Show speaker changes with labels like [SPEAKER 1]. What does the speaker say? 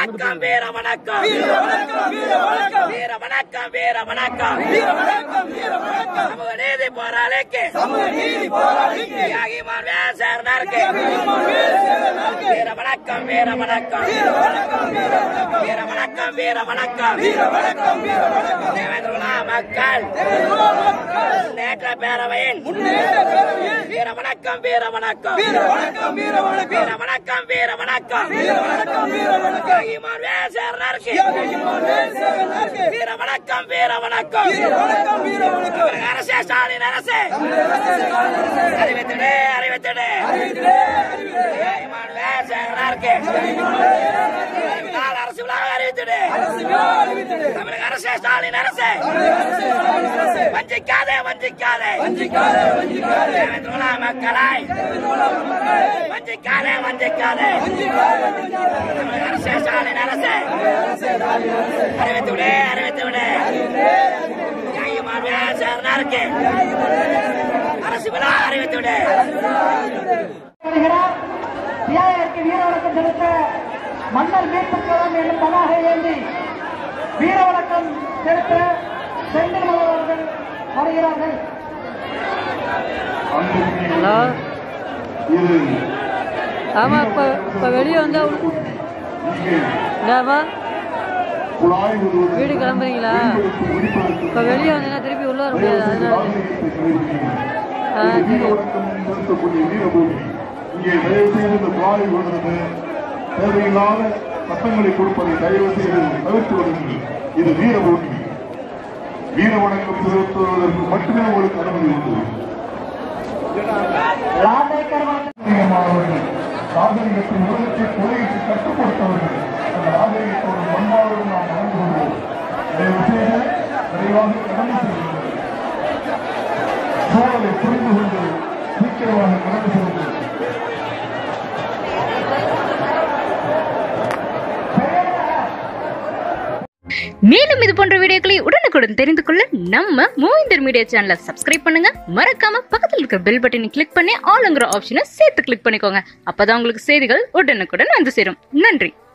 [SPEAKER 1] வணக்கம் வீர வணக்கம்
[SPEAKER 2] வீர வணக்கம் வீர வணக்கம்
[SPEAKER 1] வீர வணக்கம் வீர வணக்கம்
[SPEAKER 2] வீர வணக்கம் வீர வணக்கம்
[SPEAKER 1] சமூக நீதி போராளிக்கு
[SPEAKER 2] சமூக நீதி போராளிக்கு
[SPEAKER 1] தியாகிமான் வேசர்னருக்கு
[SPEAKER 2] தியாகிமான் வேல்சேகரனுக்கு
[SPEAKER 1] வீர வணக்கம் வீர வணக்கம்
[SPEAKER 2] வீர வணக்கம் வீர வணக்கம்
[SPEAKER 1] வீர வணக்கம் வீர வணக்கம்
[SPEAKER 2] வீர வணக்கம் வீர வணக்கம்
[SPEAKER 1] தேவேந்திரகுலா மக்கள்
[SPEAKER 2] தேவேந்திரகுல மக்கள்
[SPEAKER 1] முன்னேற்ற பேரவையின்
[SPEAKER 2] முன்னேற்ற பேரவையில்
[SPEAKER 1] வீர வணக்கம் வீர வணக்கம்
[SPEAKER 2] வீர வணக்கம் வீர வணக்கம்
[SPEAKER 1] வீர வணக்கம் வீர வணக்கம்
[SPEAKER 2] வீர வணக்கம் வீர வணக்கம்
[SPEAKER 1] தியாகிமான் வேசர்னருக்கு
[SPEAKER 2] தியாகிமான் வேல்சேகரனுக்கு
[SPEAKER 1] வீர வணக்கம் வீர வணக்கம்
[SPEAKER 2] வீர வணக்கம் வீர வணக்கம்
[SPEAKER 1] தமிழக அரசே ஸ்டாலின் அரசே அறிவித்திடு அறிவித்திடு தியாகிமான் வேசர்னருக்கு நாள் அரசு விழாவை அறிவித்திடு தமிழக அரசே ஸ்டாலின் அரசே வஞ்சிக்காதே வஞ்சிக்காதே
[SPEAKER 2] வஞ்சிக்காதே வஞ்சிக்காதே
[SPEAKER 1] தேவேந்திரகுலா மக்களை வஞ்சிக்காதே வஞ்சிக்காதே தமிழக அரசே ஸ்டாலின் அரசே அறிவித்து விடு அறிவித்து விடு தியாகிமான் வேசர்னருக்கு அரசு விழா அறிவித்து விடு
[SPEAKER 3] வருகிறார் தியாகிற்கு வீர வணக்கம் செலுத்த மன்னர் மீட்புக் களம் என்னும் பதாக ஏந்தி வீர வணக்கம் செலுத்த செந்தில் அவர்கள் வருகிறார்கள்
[SPEAKER 4] ஹலோ ஆமா இப்ப இப்ப வெளியே வந்தா இந்தாமா வீடு கிளம்புறீங்களா இப்ப வெளியே வந்தீங்கன்னா திருப்பி உள்ள வர முடியாது அதனால ஆ சரி
[SPEAKER 5] இங்கே தயவு செய்து இந்த குழாய் விழுந்தது தேவையில்லாத சட்டங்களை கொடுப்பதை தயவு செய்து தவிர்த்து விடுங்கள் இது வீரபூமி வீர வணக்கம் செலுத்துவதற்கு மட்டுமே உங்களுக்கு அனுமதி உண்டு மாணவர்கள் நாகரிகத்தின் உலகத்தை கொலையிட்டு கற்றுக் கொடுத்தவர்கள் அந்த நாகரிகத்தோடு மண்பாவோடு நாம் நடந்து கொள்வோம் தயவு செய்து விரைவாக கடந்து செல்லுங்கள் சூழலை புரிந்து கொண்டு சீக்கிரமாக கடந்து செல்லுங்கள்
[SPEAKER 6] மேலும் இது போன்ற வீடியோக்களை உடனுக்குடன் தெரிந்து கொள்ள நம்ம மூவிந்தர் மீடியா சேனலை சப்ஸ்கிரைப் பண்ணுங்க மறக்காம பக்கத்தில் இருக்கிற பெல் பட்டனை கிளிக் பண்ணி ஆளுங்கிற ஆப்ஷனை சேர்த்து கிளிக் பண்ணிக்கோங்க அப்பதான் உங்களுக்கு செய்திகள் உடனுக்குடன் வந்து சேரும் நன்றி